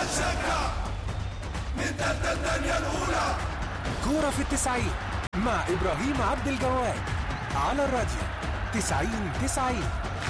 هنشجع من تالتة الدنيا الأولى كورة في التسعين مع إبراهيم عبد الجواد على الراديو تسعين تسعين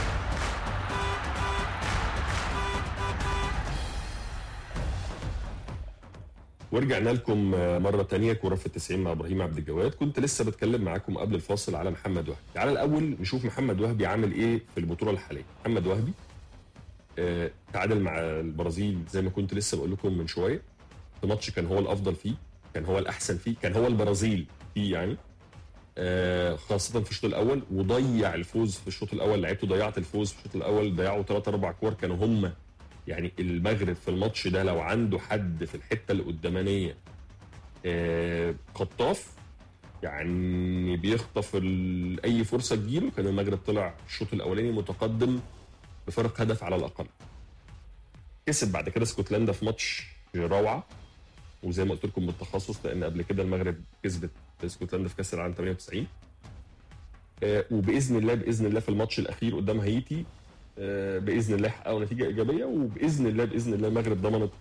ورجعنا لكم مرة تانية كورة في التسعين مع إبراهيم عبد الجواد كنت لسه بتكلم معاكم قبل الفاصل على محمد وهبي تعالى الأول نشوف محمد وهبي عامل إيه في البطولة الحالية محمد وهبي آه، تعادل مع البرازيل زي ما كنت لسه بقول لكم من شوية في ماتش كان هو الأفضل فيه كان هو الأحسن فيه كان هو البرازيل فيه يعني آه، خاصة في الشوط الأول وضيع الفوز في الشوط الأول لعيبته ضيعت الفوز في الشوط الأول ضيعوا ثلاث أربع كور كانوا هم يعني المغرب في الماتش ده لو عنده حد في الحته القدامانيه آه، خطاف يعني بيخطف ال- اي فرصه تجيله كان المغرب طلع الشوط الاولاني متقدم بفرق هدف على الاقل كسب بعد كده اسكتلندا في ماتش روعه وزي ما قلت لكم بالتخصص لان قبل كده المغرب كسبت اسكتلندا في كاس العالم 98 آه، وباذن الله باذن الله في الماتش الاخير قدام هايتي آه، باذن الله حققوا نتيجه ايجابيه وباذن الله باذن الله المغرب ضمنت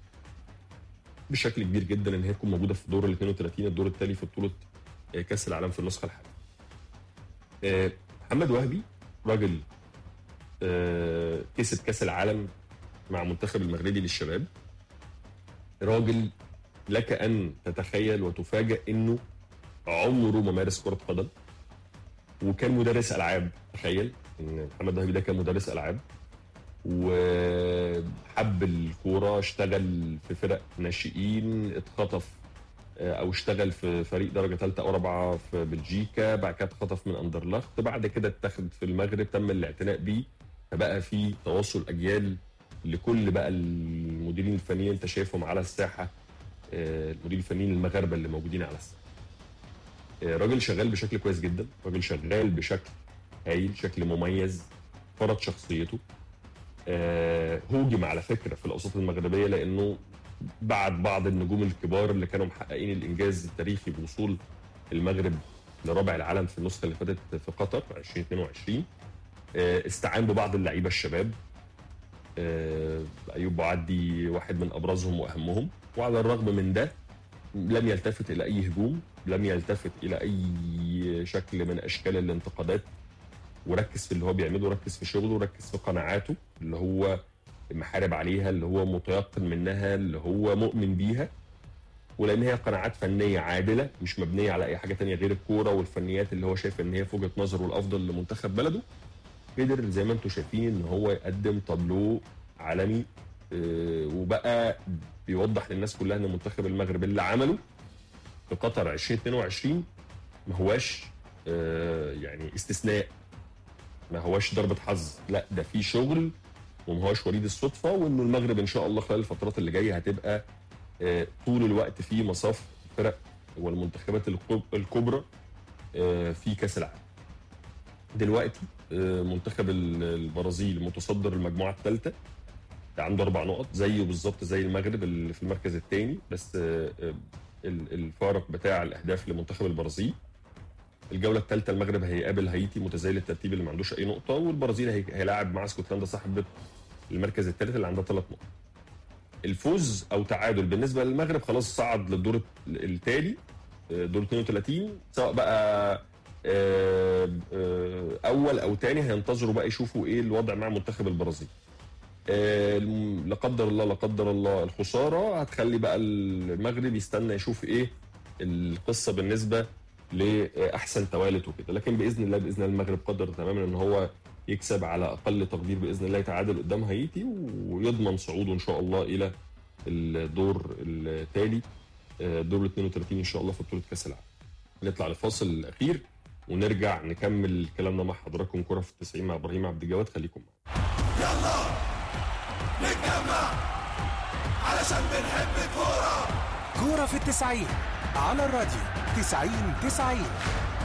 بشكل كبير جدا ان هي تكون موجوده في دور ال 32 الدور التالي في بطوله آه، كاس العالم في النسخه الحاليه. آه، محمد وهبي راجل آه، كسب كاس العالم مع منتخب المغربي للشباب. راجل لك ان تتخيل وتفاجئ انه عمره ما مارس كره قدم وكان مدرس العاب تخيل ان محمد وهبي ده كان مدرس العاب وحب الكوره اشتغل في فرق ناشئين اتخطف آه، او اشتغل في فريق درجه ثالثه او رابعه في بلجيكا بعد كده اتخطف من اندرلخت بعد كده اتخذ في المغرب تم الاعتناء بيه فبقى في تواصل اجيال لكل بقى المديرين الفنيين انت شايفهم على الساحه آه، المديرين الفنيين المغاربه اللي موجودين على الساحه آه، راجل شغال بشكل كويس جدا راجل شغال بشكل هايل شكل مميز فرض شخصيته آه، هوجم على فكره في الاوساط المغربيه لانه بعد بعض النجوم الكبار اللي كانوا محققين الانجاز التاريخي بوصول المغرب لرابع العالم في النسخه اللي فاتت في قطر 2022 آه، استعان ببعض اللعيبه الشباب آه، ايوب بوعدي واحد من ابرزهم واهمهم وعلى الرغم من ده لم يلتفت الى اي هجوم لم يلتفت الى اي شكل من اشكال الانتقادات وركز في اللي هو بيعمله ركز في شغله ركز في قناعاته اللي هو محارب عليها اللي هو متيقن منها اللي هو مؤمن بيها ولان هي قناعات فنيه عادله مش مبنيه على اي حاجه تانية غير الكوره والفنيات اللي هو شايف ان هي في وجهه نظره الافضل لمنتخب بلده قدر زي ما انتم شايفين ان هو يقدم تابلو عالمي آه، وبقى بيوضح للناس كلها ان منتخب المغرب اللي عمله في قطر 2022 ما هواش آه، يعني استثناء ما هواش ضربة حظ لا ده في شغل وما هواش وليد الصدفة وانه المغرب ان شاء الله خلال الفترات اللي جاية هتبقى آه، طول الوقت في مصاف الفرق والمنتخبات الكب- الكبرى آه، في كأس العالم دلوقتي آه، منتخب ال- البرازيل متصدر المجموعة الثالثة عنده أربع نقط زيه بالظبط زي المغرب اللي في المركز الثاني بس آه، آه، ال- الفارق بتاع الأهداف لمنتخب البرازيل الجوله الثالثه المغرب هيقابل هايتي متزايل الترتيب اللي ما عندوش اي نقطه والبرازيل هي- هيلاعب مع اسكتلندا صاحبه المركز الثالث اللي عندها ثلاث نقط الفوز او تعادل بالنسبه للمغرب خلاص صعد للدور التالي آه، دور 32 سواء بقى آه، آه، اول او تاني هينتظروا بقى يشوفوا ايه الوضع مع منتخب البرازيل آه، الم- لا قدر الله لا قدر الله الخساره هتخلي بقى المغرب يستنى يشوف ايه القصه بالنسبه لاحسن توالت وكده لكن باذن الله باذن الله المغرب قدر تماما ان هو يكسب على اقل تقدير باذن الله يتعادل قدام هايتي ويضمن صعوده ان شاء الله الى الدور التالي آه، دور ال 32 ان شاء الله في بطوله كاس العالم. نطلع لفاصل الاخير ونرجع نكمل كلامنا مع حضراتكم كره في التسعين مع ابراهيم عبد الجواد خليكم معانا. يلا نتجمع علشان بنحب الكورة كورة في التسعين على الراديو تسعين تسعين